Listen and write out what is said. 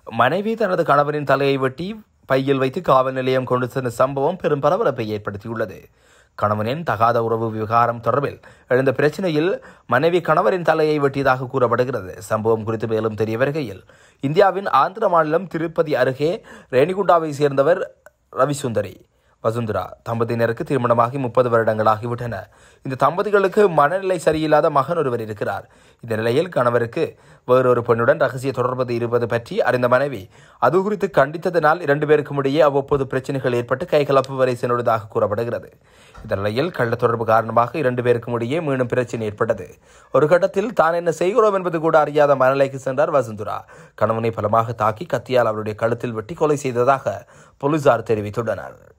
மனைவி தனது கணவரின் தலையை வெட்டி பையில் வைத்து காவல் நிலையம் கொண்டு சென்ற சம்பவம் பெரும் பரபரப்பை ஏற்படுத்தியுள்ளது கணவனின் தகாத உறவு விவகாரம் தொடர்பில் எழுந்த பிரச்சனையில் மனைவி கணவரின் தலையை வெட்டியதாக கூறப்படுகிறது சம்பவம் குறித்து மேலும் தெரிய வருகையில் இந்தியாவின் ஆந்திர மாநிலம் திருப்பதி அருகே ரேணிகுண்டாவை சேர்ந்தவர் ரவிசுந்தரி வசுந்தரா தம்பதியினருக்கு திருமணமாகி முப்பது வருடங்களாகிவிட்டன இந்த தம்பதிகளுக்கு மனநிலை சரியில்லாத மகன் ஒருவர் இருக்கிறார் இந்த நிலையில் கணவருக்கு வேறொரு பெண்ணுடன் ரகசிய தொடர்பது இருப்பது பற்றி அறிந்த மனைவி அது குறித்து கண்டித்ததனால் இரண்டு பேருக்கும் இடையே அவ்வப்போது பிரச்சனைகள் ஏற்பட்டு கைகலப்பு வரை சென்றுள்ளதாக கூறப்படுகிறது இந்த நிலையில் கள்ள தொடர்பு காரணமாக இரண்டு பேருக்கும் இடையே மீண்டும் பிரச்சனை ஏற்பட்டது ஒரு கட்டத்தில் தான் என்ன செய்கிறோம் என்பது கூட அறியாத மனநிலைக்கு சென்றார் வசுந்தரா கணவனை பலமாக தாக்கி கத்தியால் அவருடைய கழுத்தில் வெட்டி கொலை செய்ததாக போலீசார் தெரிவித்துள்ளனர்